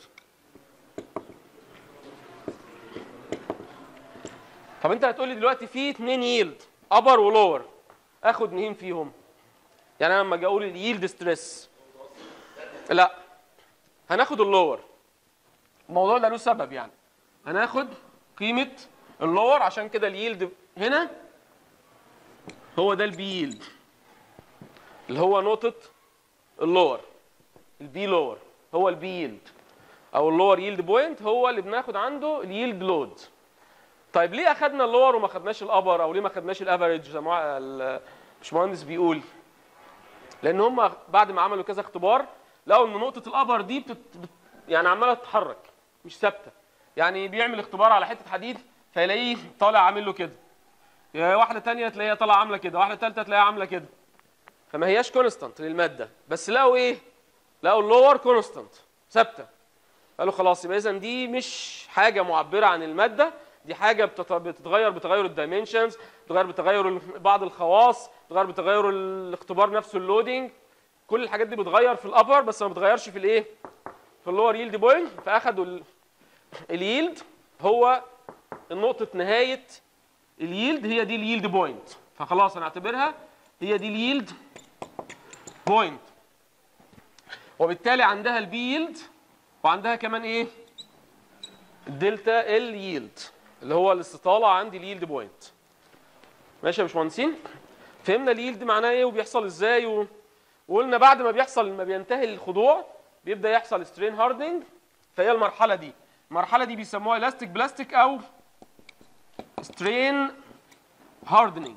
طب انت هتقول لي دلوقتي في اتنين ييلد ابر ولور اخد مين فيهم يعني انا لما اجي اقول الييلد ستريس لا هناخد اللور الموضوع ده له سبب يعني هناخد قيمه اللور عشان كده الييلد هنا هو ده البي ييلد اللي هو نقطه اللور البي لور هو البي ييلد او اللور ييلد بوينت هو اللي بناخد عنده الييلد لود طيب ليه اخدنا اللور وما خدناش الابر او ليه ما خدناش الافريج زي ما الباشمهندس بيقول لان هم بعد ما عملوا كذا اختبار لقوا ان نقطه الابر دي بتت... بت... يعني عماله تتحرك مش ثابته يعني بيعمل اختبار على حته حديد فيلاقيه طالع عامل له كده يا واحده تانية تلاقيها طالعه عامله كده واحده ثالثه تلاقيها عامله كده فما هياش كونستانت للماده بس لقوا ايه لقوا اللور كونستانت ثابته قالوا خلاص يبقى اذا دي مش حاجه معبره عن الماده دي حاجه بتت- بتتغير بتغير الدايمنشنز بتغير بتغير ال- بعض الخواص بتغير بتغير الاختبار نفسه اللودنج كل الحاجات دي بتغير في الابر بس ما بتغيرش في الايه في اللور ييلد بوينت فاخدوا ال- الييلد هو نقطه نهايه الييلد هي دي الييلد بوينت فخلاص انا اعتبرها هي دي الييلد بوينت وبالتالي عندها البي ييلد وعندها كمان ايه الدلتا ال ييلد اللي هو الاستطاله عندي الييلد بوينت ماشي يا باشمهندسين فهمنا الييلد معناه ايه وبيحصل ازاي و... وقلنا بعد ما بيحصل ما بينتهي الخضوع بيبدا يحصل سترين هاردنج فهي المرحله دي المرحله دي بيسموها الاستيك بلاستيك او سترين هاردنينج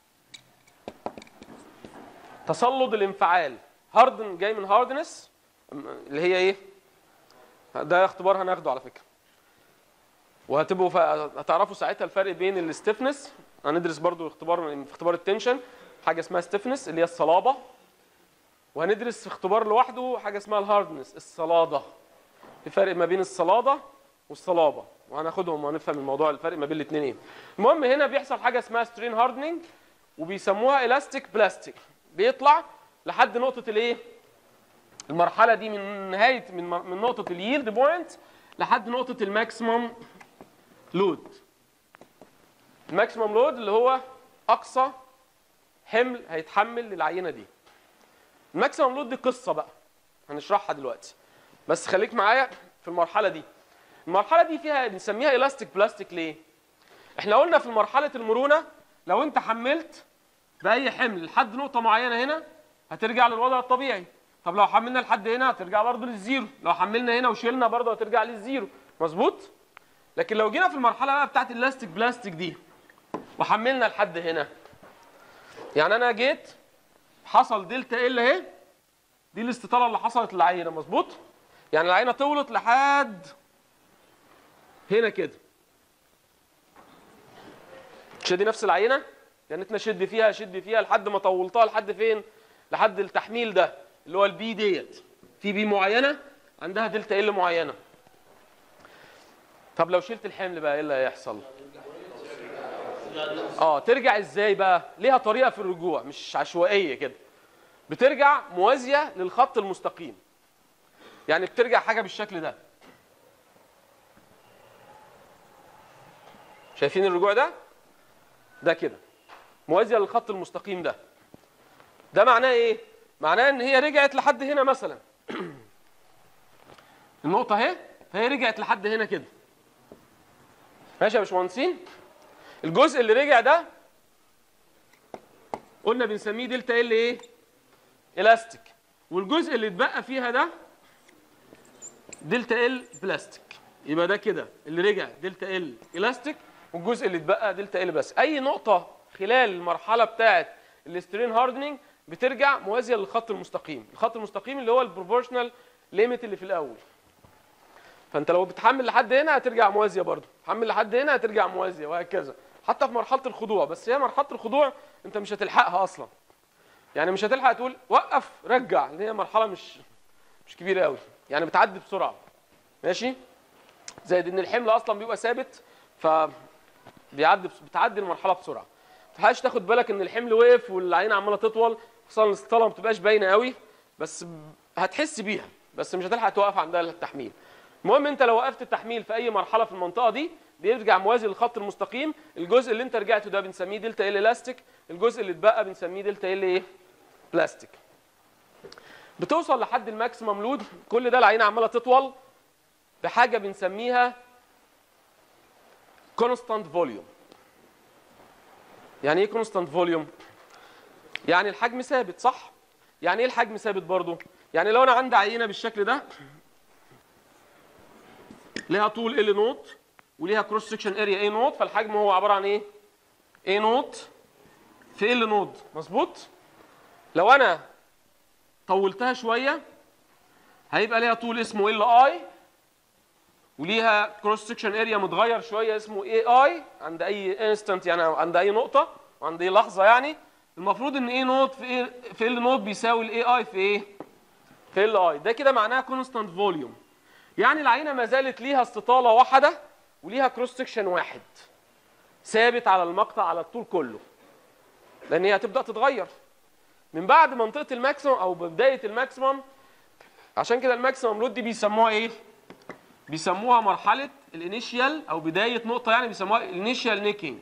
تصلد الانفعال هاردن جاي من هاردنس اللي هي ايه ده اختبار هناخده على فكره وهتبقوا فا- هتعرفوا ساعتها الفرق بين الستيفنس هندرس برضو اختبار في اختبار التنشن حاجه اسمها ستيفنس اللي هي الصلابه وهندرس في اختبار لوحده حاجه اسمها الهاردنس الصلاده في فرق ما بين الصلاده والصلابه وهناخدهم وهنفهم الموضوع الفرق ما بين الاثنين ايه المهم هنا بيحصل حاجه اسمها سترين هاردنينج وبيسموها الاستيك بلاستيك بيطلع لحد نقطه الايه المرحله دي من نهايه من من نقطه الييلد بوينت لحد نقطه الماكسيمم لود الماكسيمم لود اللي هو اقصى حمل هيتحمل للعينه دي الماكسيمم لود دي قصه بقى هنشرحها دلوقتي بس خليك معايا في المرحله دي المرحله دي فيها بنسميها الاستيك بلاستيك ليه احنا قلنا في مرحله المرونه لو انت حملت باي حمل لحد نقطه معينه هنا هترجع للوضع الطبيعي طب لو حملنا لحد هنا هترجع برضه للزيرو لو حملنا هنا وشيلنا برضه هترجع للزيرو مظبوط لكن لو جينا في المرحله بقى بتاعت الاستيك بلاستيك دي وحملنا لحد هنا يعني انا جيت حصل دلتا ال اهي دي الاستطاله اللي حصلت للعينه مظبوط يعني العينه طولت لحد هنا كده مش دي نفس العينه يعني انت شد فيها شد فيها لحد ما طولتها لحد فين لحد التحميل ده اللي هو البي ديت في بي معينه عندها دلتا ال معينه طب لو شلت الحمل بقى ايه اللي هيحصل اه ترجع ازاي بقى ليها طريقه في الرجوع مش عشوائيه كده بترجع موازيه للخط المستقيم يعني بترجع حاجه بالشكل ده شايفين الرجوع ده ده كده موازيه للخط المستقيم ده ده معناه ايه معناه ان هي رجعت لحد هنا مثلا النقطه اهي فهي رجعت لحد هنا كده ماشي يا باشمهندسين الجزء اللي رجع ده قلنا بنسميه دلتا ال ايه الاستيك والجزء اللي اتبقى فيها ده دلتا ال بلاستيك يبقى ده كده اللي رجع دلتا ال الاستيك والجزء اللي اتبقى دلتا ال بس اي نقطه خلال المرحله بتاعه الاسترين هاردنينج بترجع موازيه للخط المستقيم الخط المستقيم اللي هو البروبورشنال ليميت اللي في الاول فانت لو بتحمل لحد هنا هترجع موازيه برضه تحمل لحد هنا هترجع موازيه وهكذا حتى في مرحله الخضوع بس هي مرحله الخضوع انت مش هتلحقها اصلا يعني مش هتلحق تقول وقف رجع لان هي مرحله مش مش كبيره قوي يعني بتعدي بسرعه ماشي زائد ان الحمل اصلا بيبقى ثابت ف بيعدي بس- بتعدي المرحله بسرعه ما تلحقش تاخد بالك ان الحمل وقف والعينه عماله تطول خصوصا الاستطاله ما بتبقاش باينه قوي بس ب- هتحس بيها بس مش هتلحق توقف عندها التحميل المهم انت لو وقفت التحميل في اي مرحله في المنطقه دي بيرجع موازي للخط المستقيم الجزء اللي انت رجعته ده بنسميه دلتا ال الاستيك الجزء اللي اتبقى بنسميه دلتا ال ايه بلاستيك بتوصل لحد الماكسيمم لود كل ده العينه عماله تطول بحاجه بنسميها كونستانت فوليوم يعني ايه كونستانت فوليوم يعني الحجم ثابت صح يعني ايه الحجم ثابت برضو يعني لو انا عندي عينه بالشكل ده ليها طول ال نوت وليها كروس سكشن اريا اي نوت فالحجم هو عباره عن ايه اي نوت في ال نود مظبوط لو انا طولتها شويه هيبقى ليها طول اسمه ال اي وليها كروس سكشن اريا متغير شويه اسمه اي اي عند اي انستنت يعني عند اي نقطه وعند اي لحظه يعني المفروض ان اي نوت في ايه في ال نوت بيساوي الاي اي في ايه في ال اي ده كده معناها كونستانت فوليوم يعني العينه ما زالت ليها استطاله واحده وليها كروس سكشن واحد ثابت على المقطع على الطول كله لان هي هتبدا تتغير من بعد منطقه الماكسيمم او بدايه الماكسيمم عشان كده الماكسيمم لود دي بيسموها ايه بيسموها مرحله الانيشيال او بدايه نقطه يعني بيسموها الانيشيال نيكينج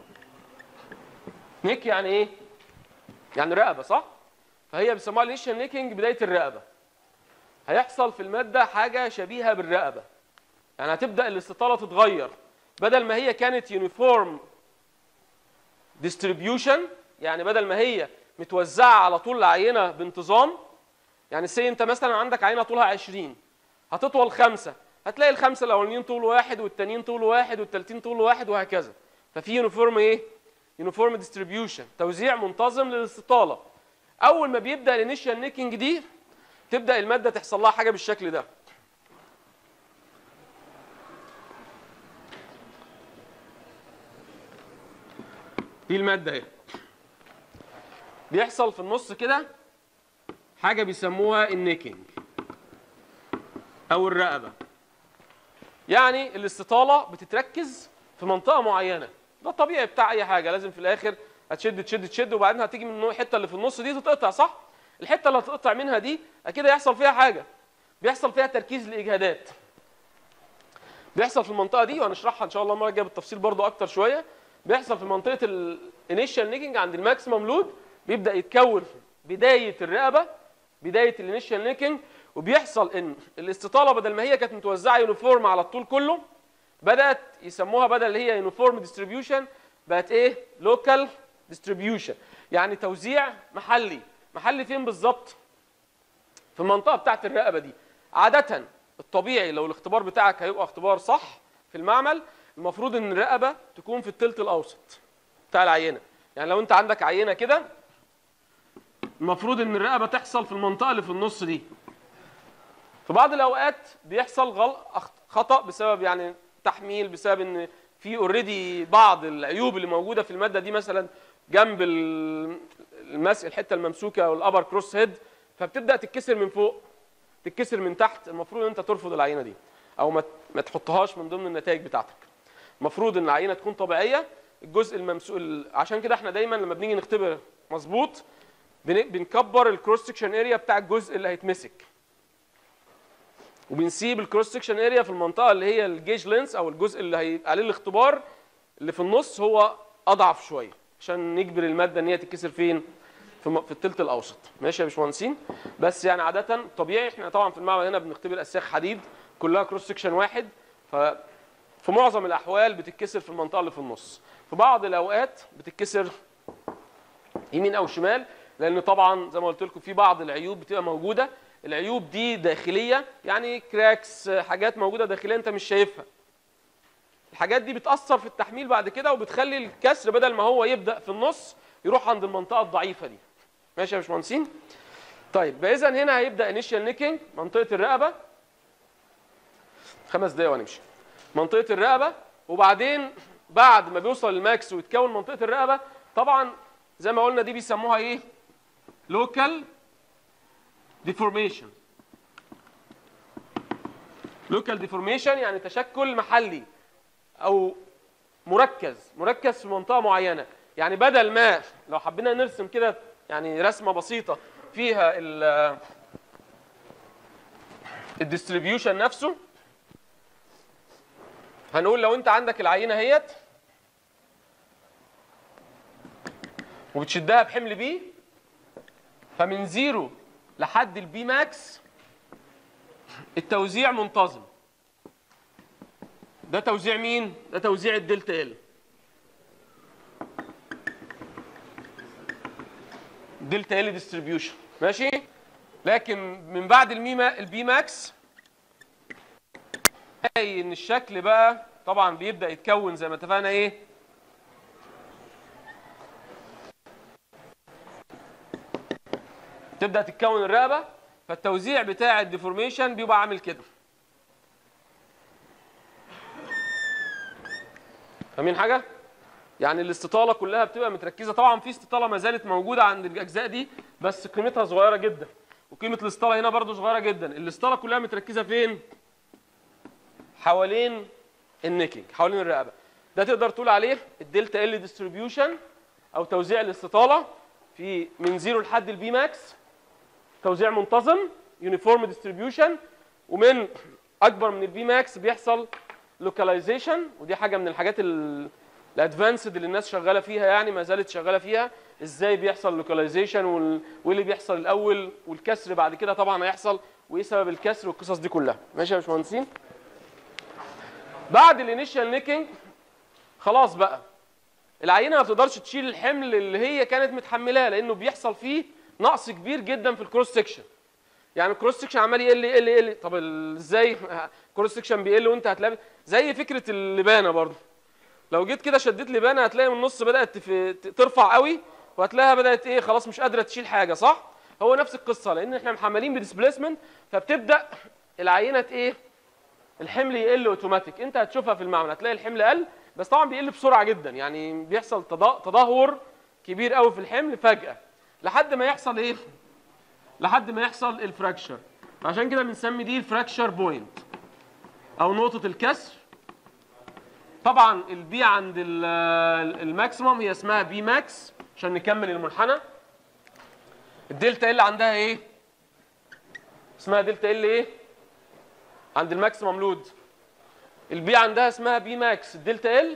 نيك يعني ايه يعني رقبه صح فهي بيسموها الانيشيال نيكينج بدايه الرقبه هيحصل في الماده حاجه شبيهه بالرقبه يعني هتبدا الاستطاله تتغير بدل ما هي كانت يونيفورم ديستريبيوشن يعني بدل ما هي متوزعه على طول العينه بانتظام يعني سي انت مثلا عندك عينه طولها 20 هتطول خمسه هتلاقي الخمسه الاولانيين طول واحد والتانيين طول واحد والتالتين طول واحد وهكذا ففي يونيفورم ايه؟ يونيفورم ديستريبيوشن توزيع منتظم للاستطاله اول ما بيبدا الانيشال نيكينج دي تبدا الماده تحصل لها حاجه بالشكل ده دي الماده اهي بيحصل في النص كده حاجه بيسموها النيكينج او الرقبه يعني الاستطاله بتتركز في منطقه معينه ده الطبيعي بتاع اي حاجه لازم في الاخر هتشد تشد تشد وبعدين هتيجي من الحته اللي في النص دي تتقطع صح الحته اللي هتقطع منها دي اكيد هيحصل فيها حاجه بيحصل فيها تركيز لاجهادات بيحصل في المنطقه دي وهنشرحها ان شاء الله المره الجايه بالتفصيل برضو اكتر شويه بيحصل في منطقه الانيشال نيكينج عند الماكسيمم لود بيبدا يتكون بدايه الرقبه بدايه الانيشال نيكينج وبيحصل ان الاستطاله بدل ما هي كانت متوزعه يونيفورم على الطول كله بدات يسموها بدل اللي هي يونيفورم ديستريبيوشن بقت ايه لوكال ديستريبيوشن يعني توزيع محلي محلي فين بالظبط في المنطقه بتاعه الرقبه دي عاده الطبيعي لو الاختبار بتاعك هيبقى اختبار صح في المعمل المفروض ان الرقبه تكون في الثلث الاوسط بتاع العينه يعني لو انت عندك عينه كده المفروض ان الرقبه تحصل في المنطقه اللي في النص دي في بعض الاوقات بيحصل غلط خطا بسبب يعني تحميل بسبب ان في اوريدي بعض العيوب اللي موجوده في الماده دي مثلا جنب ال- المس الحته الممسوكه والابر كروس هيد فبتبدا تتكسر من فوق تتكسر من تحت المفروض ان انت ترفض العينه دي او ما ما تحطهاش من ضمن النتائج بتاعتك المفروض ان العينه تكون طبيعيه الجزء الممسوك عشان كده احنا دايما لما بنيجي نختبر مظبوط بن- بنكبر الكروس سكشن اريا بتاع الجزء اللي هيتمسك وبنسيب الكروس سكشن اريا في المنطقه اللي هي الجيج لينس او الجزء اللي هيبقى عليه الاختبار اللي في النص هو اضعف شويه عشان نجبر الماده ان هي تتكسر فين في م- في الثلث الاوسط ماشي يا باشمهندسين بس يعني عاده طبيعي احنا طبعا في المعمل هنا بنختبر اسياخ حديد كلها كروس سكشن واحد ف في معظم الاحوال بتتكسر في المنطقه اللي في النص في بعض الاوقات بتتكسر يمين او شمال لان طبعا زي ما قلت لكم في بعض العيوب بتبقى موجوده العيوب دي داخليه يعني كراكس حاجات موجوده داخليه انت مش شايفها الحاجات دي بتاثر في التحميل بعد كده وبتخلي الكسر بدل ما هو يبدا في النص يروح عند المنطقه الضعيفه دي ماشي يا باشمهندسين طيب اذا هنا هيبدا انيشال نيكينج منطقه الرقبه خمس دقايق وهنمشي منطقه الرقبه وبعدين بعد ما بيوصل للماكس ويتكون منطقه الرقبه طبعا زي ما قلنا دي بيسموها ايه لوكال ديفورميشن لوكال ديفورميشن يعني تشكل محلي او مركز مركز في منطقه معينه يعني بدل ما لو حبينا نرسم كده يعني رسمه بسيطه فيها ال الديستريبيوشن نفسه هنقول لو انت عندك العينه اهيت وبتشدها بحمل بي فمن زيرو لحد البي ماكس التوزيع منتظم ده توزيع مين؟ ده توزيع الدلتا ال دلتا ال ديستريبيوشن ماشي؟ لكن من بعد الميما البي ماكس تلاقي ان الشكل بقى طبعا بيبدا يتكون زي ما اتفقنا ايه؟ تبدا تتكون الرقبه فالتوزيع بتاع الديفورميشن بيبقى عامل كده فاهمين حاجه يعني الاستطاله كلها بتبقى متركزه طبعا في استطاله ما زالت موجوده عند الاجزاء دي بس قيمتها صغيره جدا وقيمه الاستطاله هنا برضو صغيره جدا الاستطاله كلها متركزه فين حوالين النيكينج حوالين الرقبه ده تقدر تقول عليه الدلتا ال ديستريبيوشن او توزيع الاستطاله في من زيرو لحد البي ماكس توزيع منتظم يونيفورم ديستريبيوشن ومن اكبر من البي ماكس بيحصل لوكاليزيشن ودي حاجه من الحاجات الادفانسد اللي الناس شغاله فيها يعني ما زالت شغاله فيها ازاي بيحصل لوكاليزيشن وايه اللي بيحصل الاول والكسر بعد كده طبعا هيحصل وايه سبب الكسر والقصص دي كلها ماشي يا باشمهندسين بعد الانيشال نيكينج خلاص بقى العينه ما بتقدرش تشيل الحمل اللي هي كانت متحملاه لانه بيحصل فيه نقص كبير جدا في الكروس سكشن يعني الكروس سكشن عمال يقل يقل يقل طب ال- ازاي الكروس سكشن بيقل وانت هتلاقي زي فكره اللبانه برضه لو جيت كده شديت لبانه هتلاقي من النص بدات تف- ت- ترفع قوي وهتلاقيها بدات ايه خلاص مش قادره تشيل حاجه صح هو نفس القصه لان احنا محملين بديسبليسمنت فبتبدا العينه ايه الحمل يقل اوتوماتيك انت هتشوفها في المعمل هتلاقي الحمل قل بس طبعا بيقل بسرعه جدا يعني بيحصل تضا- تدهور كبير قوي في الحمل فجاه لحد ما يحصل ايه لحد ما يحصل الفراكشر عشان كده بنسمي دي الفراكشر بوينت او نقطه الكسر طبعا البي عند ال- الماكسيموم هي اسمها بي ماكس عشان نكمل المنحنى الدلتا ال عندها ايه اسمها دلتا ال ايه عند الماكسيموم لود البي عندها اسمها بي ماكس الدلتا ال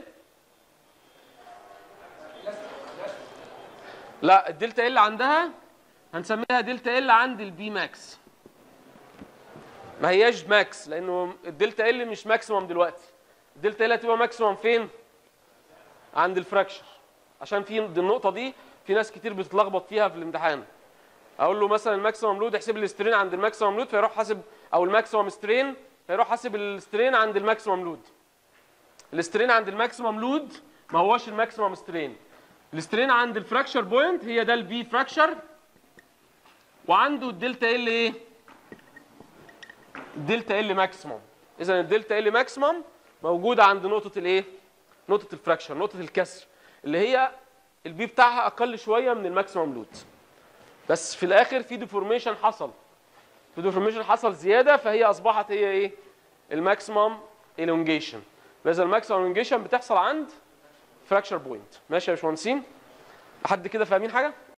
لا الدلتا ال عندها هنسميها دلتا ال عند البي ماكس ما هياش ماكس لانه الدلتا ال مش ماكسيموم دلوقتي الدلتا ال هتبقى ماكسيموم فين عند الفراكشر عشان في دي النقطه دي في ناس كتير بتتلخبط فيها في الامتحان اقول له مثلا الماكسيموم لود احسب لي السترين عند الماكسيموم لود فيروح حاسب او الماكسيموم سترين فيروح حاسب السترين عند الماكسيموم لود السترين عند الماكسيموم لود ما هوش الماكسيموم سترين السترين عند الفراكشر بوينت هي ده البي فراكشر وعنده الدلتا ال ايه الدلتا ال ماكسيموم اذا الدلتا ال ماكسيموم موجوده عند نقطه الايه نقطه الفراكشر نقطه الكسر اللي هي البي بتاعها اقل شويه من الماكسيموم لود بس في الاخر في ديفورميشن حصل في ديفورميشن حصل زياده فهي اصبحت هي ايه الماكسيموم elongation فاذا الماكسيموم elongation بتحصل عند فراكشر بوينت ماشي يا باشمهندسين حد كده فاهمين حاجه